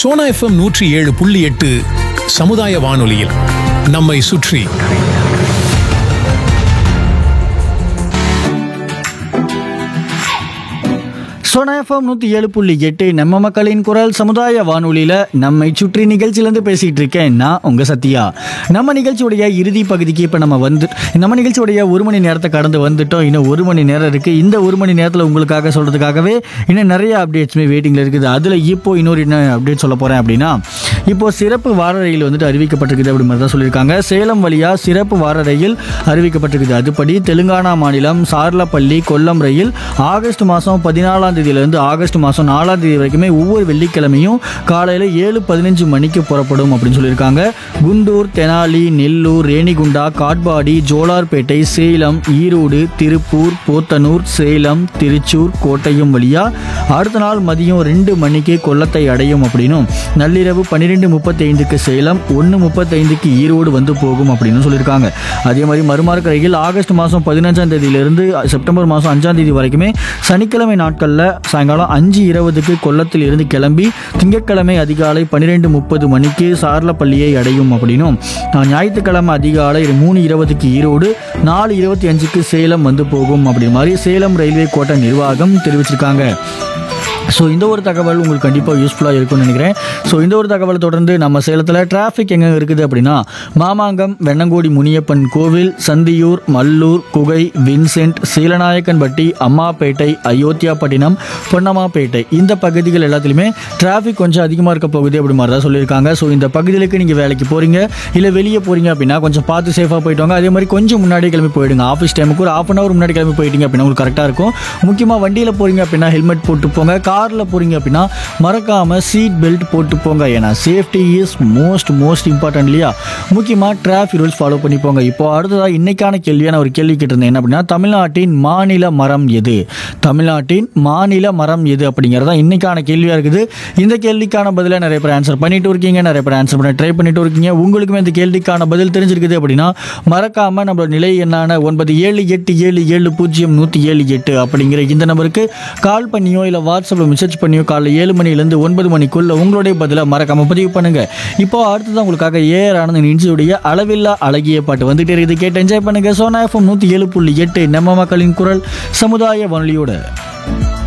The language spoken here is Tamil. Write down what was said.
சோனா எஃப்எம் நூற்றி ஏழு புள்ளி எட்டு சமுதாய வானொலியில் நம்மை சுற்றி சோனா எஃப்எம் நூற்றி ஏழு புள்ளி எட்டு நம்ம மக்களின் குரல் சமுதாய வானொலியில் நம்மை சுற்றி நிகழ்ச்சியிலேருந்து பேசிகிட்டு இருக்கேன் நான் உங்கள் சத்யா நம்ம நிகழ்ச்சியுடைய இறுதி பகுதிக்கு இப்போ நம்ம வந்து நம்ம நிகழ்ச்சியுடைய ஒரு மணி நேரத்தை கடந்து வந்துட்டோம் இன்னும் ஒரு மணி நேரம் இருக்குது இந்த ஒரு மணி நேரத்தில் உங்களுக்காக சொல்கிறதுக்காகவே இன்னும் நிறைய அப்டேட்ஸுமே வெயிட்டிங்கில் இருக்குது அதில் இப்போ இன்னொரு என்ன அப்டேட் சொல்ல போகிறேன் அப்படின்னா இப்போ சிறப்பு வார ரயில் வந்துட்டு அறிவிக்கப்பட்டிருக்குது அப்படி மாதிரி தான் சொல்லியிருக்காங்க சேலம் வழியாக சிறப்பு வார ரயில் அறிவிக்கப்பட்டிருக்குது அதுபடி தெலுங்கானா மாநிலம் சார்லப்பள்ளி கொல்லம் ரயில் ஆகஸ்ட் மாதம் பதினாலாம் தேதியிலிருந்து ஆகஸ்ட் மாதம் நாலாம் தேதி வரைக்குமே ஒவ்வொரு வெள்ளிக்கிழமையும் காலையில் ஏழு பதினஞ்சு மணிக்கு புறப்படும் அப்படின்னு சொல்லியிருக்காங்க குண்டூர் தெனாலி நெல்லூர் ரேணிகுண்டா காட்பாடி ஜோலார்பேட்டை சேலம் ஈரோடு திருப்பூர் போத்தனூர் சேலம் திருச்சூர் கோட்டயம் வழியா அடுத்த நாள் மதியம் ரெண்டு மணிக்கு கொல்லத்தை அடையும் அப்படின்னும் நள்ளிரவு பன்னிரெண்டு முப்பத்தி ஐந்துக்கு சேலம் ஒன்று முப்பத்தைந்துக்கு ஈரோடு வந்து போகும் அப்படின்னு சொல்லியிருக்காங்க அதே மாதிரி மறுமார்க்க ரயில் ஆகஸ்ட் மாதம் பதினஞ்சாம் தேதியிலிருந்து செப்டம்பர் மாதம் அஞ்சாம் தேதி வரைக்குமே சனிக்கிழமை நாட்களில் சாயங்காலம் அஞ்சு இருபதுக்கு கொல்லத்தில் இருந்து கிளம்பி திங்கட்கிழமை அதிகாலை பன்னிரெண்டு முப்பது மணிக்கு சார்லப்பள்ளியை அடையும் அப்படின்னும் நான் ஞாயிற்றுக்கிழமை அதிகாலை மூணு இருபதுக்கு ஈரோடு நாலு இருபத்தி அஞ்சுக்கு சேலம் வந்து போகும் அப்படி மாதிரி சேலம் ரயில்வே கோட்ட நிர்வாகம் தெரிவிச்சிருக்காங்க ஸோ இந்த ஒரு தகவல் உங்களுக்கு கண்டிப்பாக யூஸ்ஃபுல்லாக இருக்கும்னு நினைக்கிறேன் ஸோ இந்த ஒரு தகவலை தொடர்ந்து நம்ம சேலத்தில் டிராஃபிக் எங்கே இருக்குது அப்படின்னா மாமாங்கம் வெண்ணங்கோடி முனியப்பன் கோவில் சந்தியூர் மல்லூர் குகை வின்சென்ட் சீலநாயக்கன்பட்டி அம்மாப்பேட்டை அயோத்தியாப்பட்டினம் பொன்னம்மாப்பேட்டை இந்த பகுதிகள் எல்லாத்துலேயுமே டிராஃபிக் கொஞ்சம் அதிகமாக இருக்க போகுது அப்படி மாதிரி தான் சொல்லியிருக்காங்க ஸோ இந்த பகுதிகளுக்கு நீங்கள் வேலைக்கு போகிறீங்க இல்லை வெளியே போகிறீங்க அப்படின்னா கொஞ்சம் பார்த்து சேஃபாக போயிட்டு வாங்க அதே மாதிரி கொஞ்சம் முன்னாடி கிளம்பி போயிடுங்க ஆஃபீஸ் டைமுக்கு ஒரு ஆஃப் அன் ஹவர் முன்னாடி கிளம்பி போயிட்டீங்க அப்படின்னா உங்களுக்கு கரெக்டாக இருக்கும் முக்கியமாக வண்டியில் போகிறீங்க அப்படின்னா ஹெல்மெட் போட்டு போங்க காரில் போகிறீங்க அப்படின்னா மறக்காமல் சீட் பெல்ட் போட்டு போங்க ஏன்னா safety is most most important இல்லையா முக்கியமாக டிராஃபிக் ரூல்ஸ் ஃபாலோ பண்ணி போங்க இப்போ அடுத்ததாக இன்னைக்கான கேள்வியான ஒரு கேள்வி கேட்டிருந்தேன் என்ன அப்படின்னா தமிழ்நாட்டின் மாநில மரம் எது தமிழ்நாட்டின் மாநில மரம் எது அப்படிங்கிறதா இன்னைக்கான கேள்வியாக இருக்குது இந்த கேள்விக்கான பதிலை நிறைய பேர் ஆன்சர் பண்ணிட்டு இருக்கீங்க நிறைய பேர் ஆன்சர் பண்ண ட்ரை பண்ணிட்டு இருக்கீங்க உங்களுக்குமே இந்த கேள்விக்கான பதில் தெரிஞ்சிருக்குது அப்படின்னா மறக்காமல் நம்மளோட நிலை என்னான ஒன்பது ஏழு எட்டு ஏழு ஏழு பூஜ்ஜியம் நூற்றி ஏழு எட்டு அப்படிங்கிற இந்த நம்பருக்கு கால் பண்ணியோ இல்லை வாட்ஸ்அப்பில் மெசேஜ் பண்ணியோ காலைல ஏழு மணிலேருந்து ஒன்பது மணிக்குள்ள உங்களுடைய பதிலை மறக்காம பதிவு பண்ணுங்க இப்போ அடுத்ததான் உங்களுக்காக ஏஆர் ஆனந்த் நின்றுடைய அளவில்லா அழகிய பாட்டு வந்துட்டே இருக்குது கேட்டு என்ஜாய் பண்ணுங்க சோனா எஃப்எம் நூற்றி ஏழு புள்ளி எட்டு நம்ம மக்களின் குரல் சமுதாய வானொலியோட